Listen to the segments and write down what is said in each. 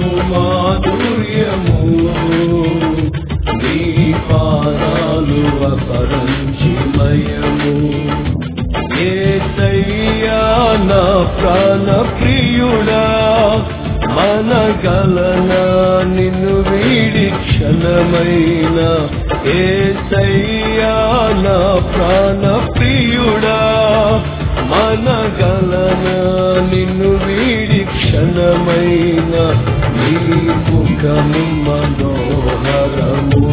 స్వరము మాధుర్యము నీ పాదాలు అపరంచిమయము ఏసయ్యా నా ప్రాణ ప్రియుడా మనగలనా నిన్ను వీడి క్షణమైన ఏసయ్యా నా ప్రాణ ప్రియుడా మనగలనా నిన్ను వీడి క్షణమైన నీ ముఖము మనోహరము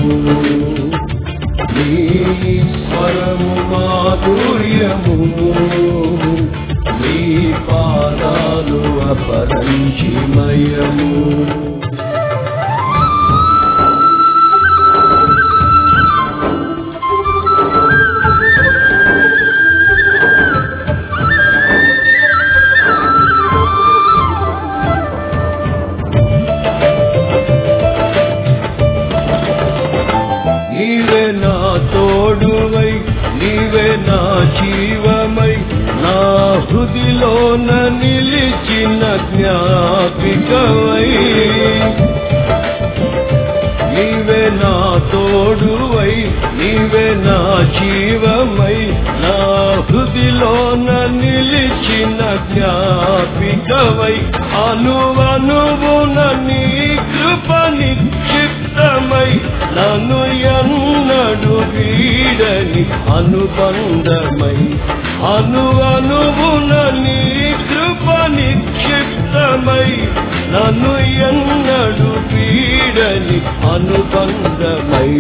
నీ స్వరము మాధుర్యము నీ పాదాలు అపరంచిమయము నీవే నా తోడువై నీవే నా జీవమై నా హృదిలోన నిలిచిన జ్ఞాపికవై నీవే నా తోడువై నీవే నా జీవమై నా హృదిలోన నిలిచిన జ్ఞాపికవై అనువనువున నీ కృప నిక్షిప్తమై నన్ను ఎన్నడు వీడని అనుబంధమై అనువనువున నీ కృప నిక్షిప్తమై నన్ను ఎన్నడు వీడని అనుబంధమై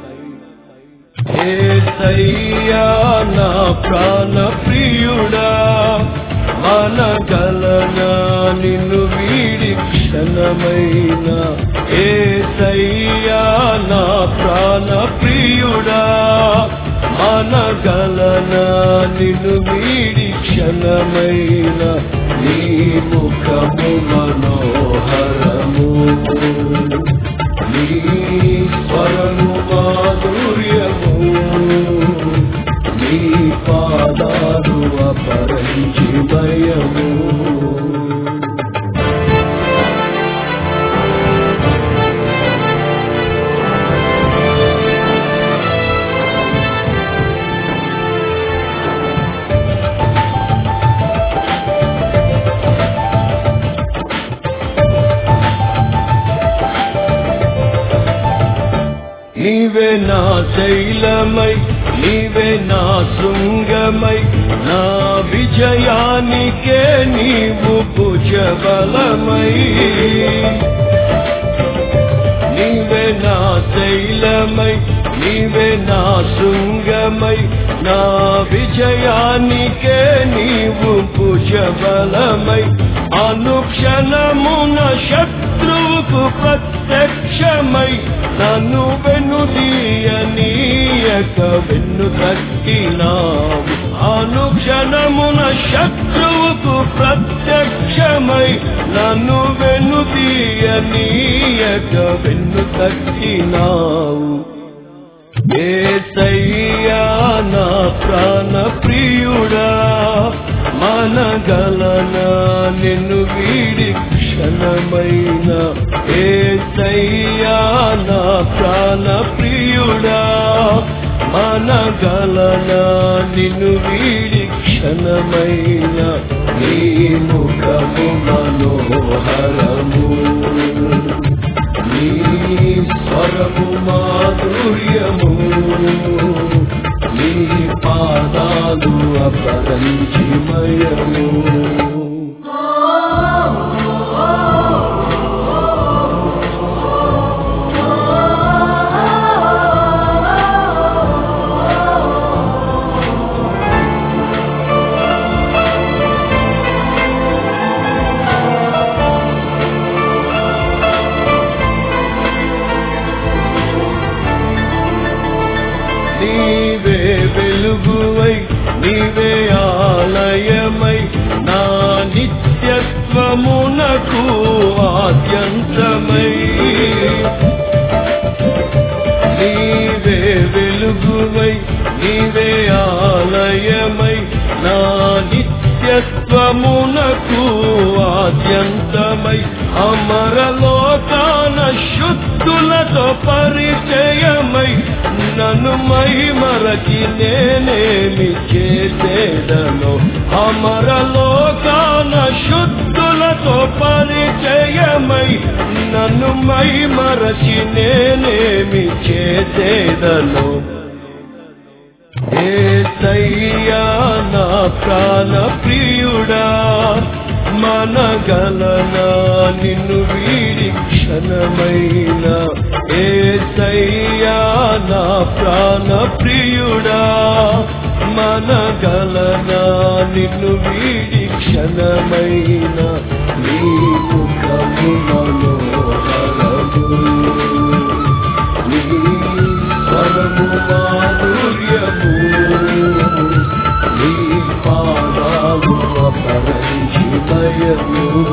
ఏసయ్యా నా ప్రాణ ప్రియుడా మనగలనా నిన్ను వీడి క్షణమైన ఏసయ్యా నా ప్రాణ ప్రియుడా మనగలనా నిన్ను వీడి క్షణమైన నీ ముఖము మనోహరము నీ స్వరము మాధుర్యము నీ పాదాలు అపరంచిమయము నీవే నా శైలమై నీవే నా శృంగమై నా విజయానికే నీవు భుజబలమై నీవే నా శైలమై నీవే నా శృంగమై నా విజయానికే నీవు భుజబలమై అనుక్షణమున శత్రువుకు ప్రత్యక్షమై నన్ను వెనుదీయనీయక వెన్ను తట్టినావు అనుక్షణమున శత్రువుకు ప్రత్యక్షమై నన్ను వెనుదీయనీయక వెన్ను తట్టినావు ఏసయ్యా నా ప్రాణ ప్రియుడా మనగలనా నిన్ను వీడి క్షణమైన ఏసయ్యా నా ప్రాణ ప్రియుడా మనగలనా నిన్ను వీడి క్షణమైన నీ ముఖము మనోహరము నీ స్వరము మాధుర్యము నీ పాదాలు అపరంచిమయము నీవే వెలుగువై నీవే ఆలయమై నా నిత్యత్వమునకు ఆద్యంతమై నీవే వెలుగువై నీవే ఆలయమై నా నిత్యత్వమునకు ఆద్యంతమై అమరలో శుద్ధులతో పరిచయమై నన్ను మహిమరచి నేనేమి చేసేదను అమరలోకాన శుద్ధులతో పరిచయమై నన్ను మహిమరచి నేనేమి చేసేదను ఏసయ్యా నా ప్రాణ ప్రియుడా మనగలనా నిన్ను వీడి క్షణమైన ఏసయ్యా నా ప్రాణ ప్రియుడా మనగలనా నిన్ను వీడి క్షణమైన నీ ముఖము మనోహరము నీ స్వరము మాధుర్యము నీ పాదాలు అపరంజితయము